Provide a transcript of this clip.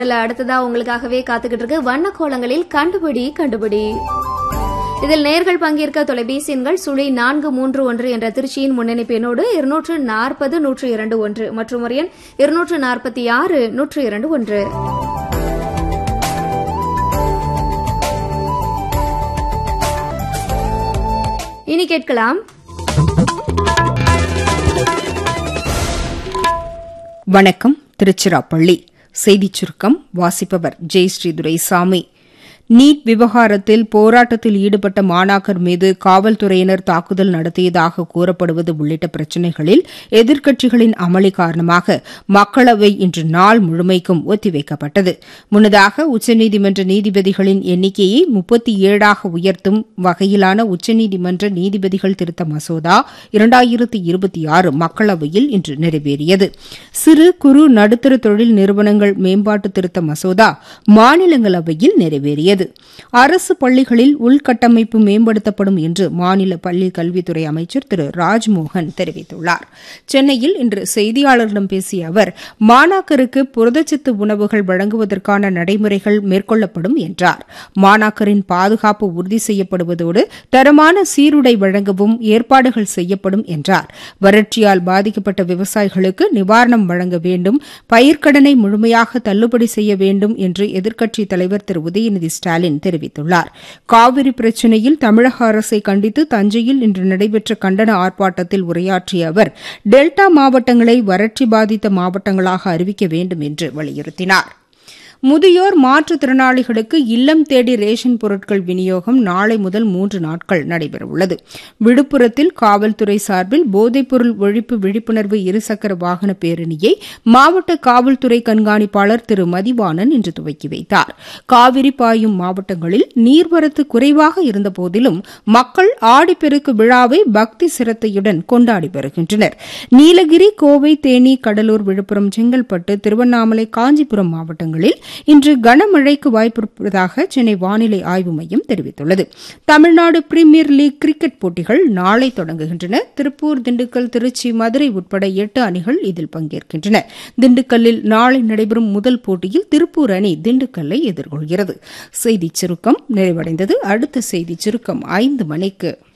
இதுல அடுத்ததா உங்களுக்காகவே காத்துக்கிட்டு இருக்கு வண்ண கோலங்களில் கண்டுபிடி கண்டுபிடி இதில் நேர்கள் பங்கேற்க தொலைபேசி எண்கள் சுழி நான்கு மூன்று ஒன்று என்ற திருச்சியின் முன்னணிப்பு எண்ணோடு இருநூற்று நாற்பது நூற்று இரண்டு ஒன்று மற்றும் ஒரு எண் இருநூற்று நாற்பத்தி ஆறு நூற்று இரண்டு ஒன்று இனி கேட்கலாம் வணக்கம் திருச்சிராப்பள்ளி செய்திச் சுருக்கம் வாசிப்பவர் ஜெயஸ்ரீ துரைசாமி நீட் விவகாரத்தில் போராட்டத்தில் ஈடுபட்ட மாணாக்கர் மீது காவல்துறையினர் தாக்குதல் நடத்தியதாக கூறப்படுவது உள்ளிட்ட பிரச்சினைகளில் எதிர்க்கட்சிகளின் அமளி காரணமாக மக்களவை இன்று நாள் முழுமைக்கும் ஒத்திவைக்கப்பட்டது முன்னதாக உச்சநீதிமன்ற நீதிபதிகளின் எண்ணிக்கையை முப்பத்தி ஏழாக உயர்த்தும் வகையிலான உச்சநீதிமன்ற நீதிபதிகள் திருத்த மசோதா இரண்டாயிரத்து இருபத்தி ஆறு மக்களவையில் இன்று நிறைவேறியது சிறு குறு நடுத்தர தொழில் நிறுவனங்கள் மேம்பாட்டு திருத்த மசோதா மாநிலங்களவையில் நிறைவேறியது அரசு பள்ளிகளில் உள்கட்டமைப்பு மேம்படுத்தப்படும் என்று மாநில பள்ளி கல்வித்துறை அமைச்சர் திரு ராஜ்மோகன் தெரிவித்துள்ளார் சென்னையில் இன்று செய்தியாளர்களிடம் பேசிய அவர் மாணாக்கருக்கு புரதச்சத்து உணவுகள் வழங்குவதற்கான நடைமுறைகள் மேற்கொள்ளப்படும் என்றார் மாணாக்கரின் பாதுகாப்பு உறுதி செய்யப்படுவதோடு தரமான சீருடை வழங்கவும் ஏற்பாடுகள் செய்யப்படும் என்றார் வறட்சியால் பாதிக்கப்பட்ட விவசாயிகளுக்கு நிவாரணம் வழங்க வேண்டும் பயிர்க்கடனை முழுமையாக தள்ளுபடி செய்ய வேண்டும் என்று எதிர்க்கட்சித் தலைவர் திரு உதயநிதி ஸ்டாலின் தெரிவித்துள்ளார் காவிரி பிரச்சினையில் தமிழக அரசை கண்டித்து தஞ்சையில் இன்று நடைபெற்ற கண்டன ஆர்ப்பாட்டத்தில் உரையாற்றிய அவர் டெல்டா மாவட்டங்களை வறட்சி பாதித்த மாவட்டங்களாக அறிவிக்க வேண்டும் என்று வலியுறுத்தினார் முதியோர் மாற்றுத்திறனாளிகளுக்கு இல்லம் தேடி ரேஷன் பொருட்கள் விநியோகம் நாளை முதல் மூன்று நாட்கள் நடைபெறவுள்ளது விழுப்புரத்தில் காவல்துறை சார்பில் போதைப்பொருள் ஒழிப்பு விழிப்புணர்வு இருசக்கர வாகன பேரணியை மாவட்ட காவல்துறை கண்காணிப்பாளர் திரு மதிவாணன் இன்று துவக்கி வைத்தார் காவிரி பாயும் மாவட்டங்களில் நீர்வரத்து குறைவாக இருந்தபோதிலும் மக்கள் ஆடிப்பெருக்கு விழாவை பக்தி சிரத்தையுடன் கொண்டாடி வருகின்றனர் நீலகிரி கோவை தேனி கடலூர் விழுப்புரம் செங்கல்பட்டு திருவண்ணாமலை காஞ்சிபுரம் மாவட்டங்களில் இன்று கனமழைக்கு வாய்ப்பிருப்பதாக சென்னை வானிலை ஆய்வு மையம் தெரிவித்துள்ளது தமிழ்நாடு பிரீமியர் லீக் கிரிக்கெட் போட்டிகள் நாளை தொடங்குகின்றன திருப்பூர் திண்டுக்கல் திருச்சி மதுரை உட்பட எட்டு அணிகள் இதில் பங்கேற்கின்றன திண்டுக்கல்லில் நாளை நடைபெறும் முதல் போட்டியில் திருப்பூர் அணி திண்டுக்கல்லை எதிர்கொள்கிறது செய்திச் சுருக்கம் நிறைவடைந்தது அடுத்த செய்திச் சுருக்கம் ஐந்து மணிக்கு